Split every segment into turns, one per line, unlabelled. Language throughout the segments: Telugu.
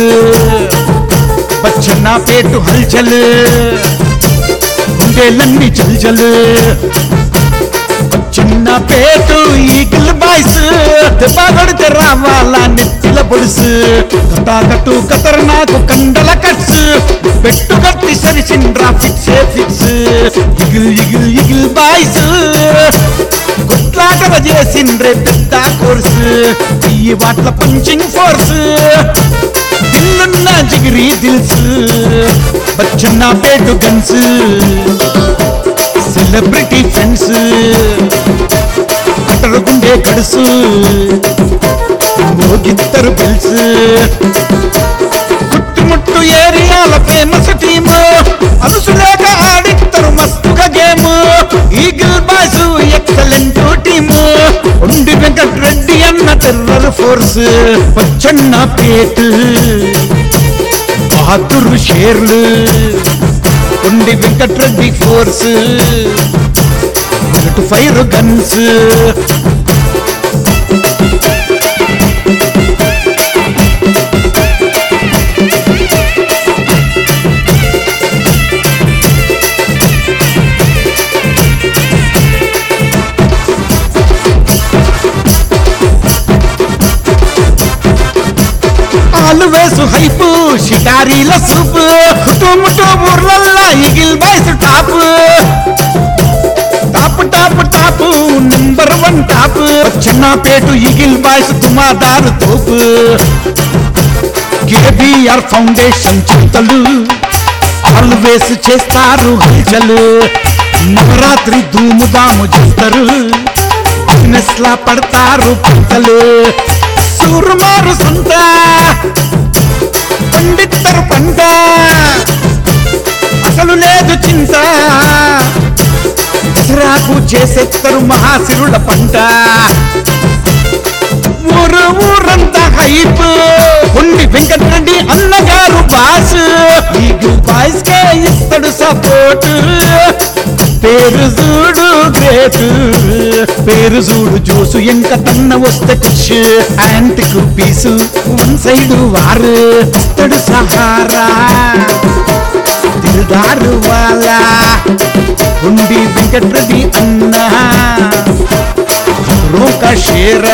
బచ్చన్న పేటు హల్చల్ గుండెలన్నీ చల్చల్ చిన్న పేటు ఈగిల్ బాయ్స్ దెబ్బ కొడితే రావాలా నెత్తిల పొడుసు కట్టు కతర్ నాకు కండల కట్స్ పెట్టు కట్టి సరిసిండ్రా fix fix eagle eagle eagle boys కొట్లాటవ చేసిండ్రే పెద్ద కోర్స్ ఈ వాట్ల పంచింగ్ ఫోర్స్ దిల్లున్న జిగిరి దిల్స్ Bachannapet guns celebrity friends కట్టడుకుండే కడుసు మోగిద్దరు బిల్స్ చుట్టుముట్టు ఏరియాల ఫేమస్ టీమ్ అలుసు లేక ఆడిద్దరు మస్తుగా game eagle boys excellent team ఉండి వెంకట్ రెడ్డి అన్న టెర్రర్ ఫోర్స్ పచ్చన్న పేటు బహదూర్ షేర్లు ఉండి వెంకట్రెడ్డి ఫోర్స్ ఇటు ఫైర్ గన్స్ ఆలు వేసు హైపు షికారీల సూపు కుటుంబతో ఊర్లల్లా eagle boys top top top top number one top చిన్న పేటు ఇగిల్ బాయ్స్ తుమాదారు తోపు కేబిఆర్ ఫౌండేషన్ చింతలు ఆల్వేస్ చేస్తారు హల్చలు నవరాత్రి ధూముదాము చేస్తారు బిజినెస్ లా పడతారు పంటలు సూరుమారు సొంత పండిత్తరు పంట అసలు లేదు చింత దసరాకు చేసేత్తరు మహాశిరుల పంట ఊరు ఊరంతా హైప్ ఉండి వెంకటరెడ్డి అన్నగారు బాస్ ఈగు బాయ్స్ కే ఇస్తాడు సపోర్ట్ పేరు చూడు గ్రేట్ పేరు చూడు జోసు ఎంక తన్న వస్తే కుష్ యాంటిక్ పీసు వన్ సైడ్ వారు ఇస్తాడు సహారా దిల్దారు వాలా ఉండి వెంకటరెడ్డి అన్నా खबरों का शेरा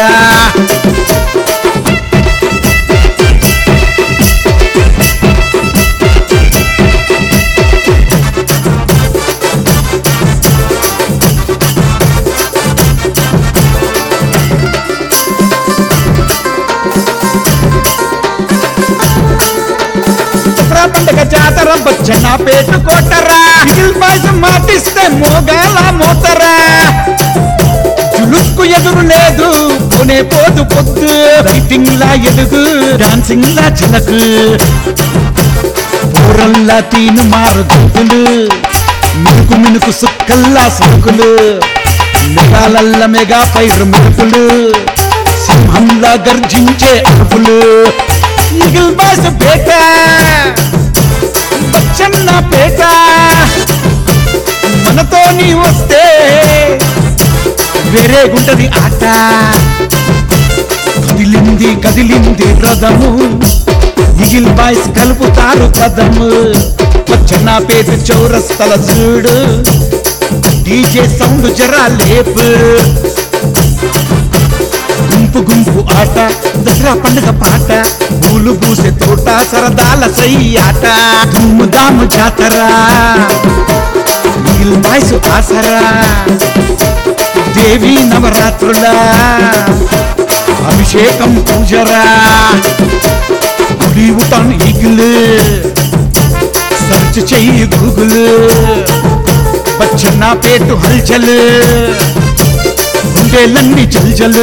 దసరా పండగ జాతర బచ్చన పేటు కొట్టరా బిగిల్ బాయ్స్ మాటిస్తే మోగాల మోతరా జులుక్కు ఎదురు లేదు పోనే పోదు పొద్దు రైటింగ్ లా ఎదుగు డాన్సింగ్ లా చిలకు పూరల్లా తీను మారు గుంపులు మినుకు మినుకు సుక్కల్లా సుక్కులు మెగాలల్ల మెగా పైరు మెరుపులు సింహంలా గర్జించే అరుపులు ఈగిల్ బాస్ పేట బచ్చన్న పేట మనతో నీ వస్తే వేరే గుంటది ఆట కదిలింది కదిలింది రథము ఇగిల్ బాయ్స్ కలుపుతారు పదము వచ్చిన పేట చౌరస్తల చూడు డీజే సౌండ్ జరా లేపు గుంపు గుంపు ఆట దసరా పండుగ పాట పూలు పూసే తోట సరదాల సై ఆట ధూముదాము జాతర నీల్ బాయ్స్ ఆసరా దేవి నవరాత్రుల అభిషేకం పూజరా గుడి ఉటాన్ ఈగిల్ సర్చ్ చెయ్యి గూగుల్ బచ్చన్న పేటు హల్చల్ గుండెలన్నీ చల్చల్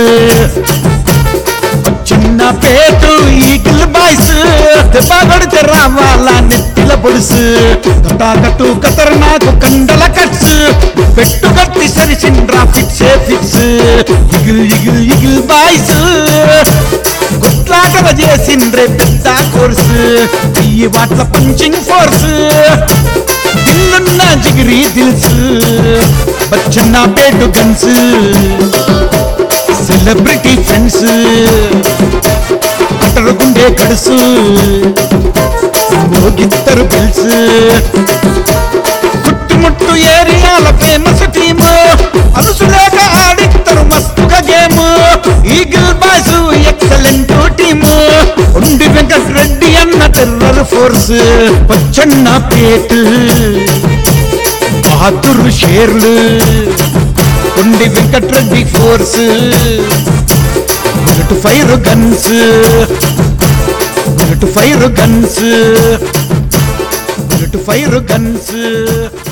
చిన్న పేటు ఈగిల్ బాయ్స్ దెబ్బ కొడితే రావాలా నెత్తిల పొడుసు కట్టు కతర్ నాకు కండల కట్స్ పెట్టు కట్టి సరిసిండ్రా fix fix eagle eagle eagle boys కొట్లాటవ చేసిండ్రే పెద్ద కోర్స్ ఈ వాట్ల పంచింగ్ ఫోర్స్ దిల్లున్న జిగిరి దిల్స్ Bachannapet guns celebrity friends అంటారు గుండె కడుసు మోగిద్దరు బిల్స్ చుట్టుముట్టు ఏరియాల ఫేమస్ టీమ్ అలుసులేక ఆడిద్దరు మస్తుగా game eagle boys excellent team ఉండి వెంకట్ రెడ్డి అన్న టెర్రర్ ఫోర్స్ పచ్చన్న పేట్ బహాదురు షేర్లు ఉండి Venkat Reddy force bullet fire guns bullet fire guns bullet fire guns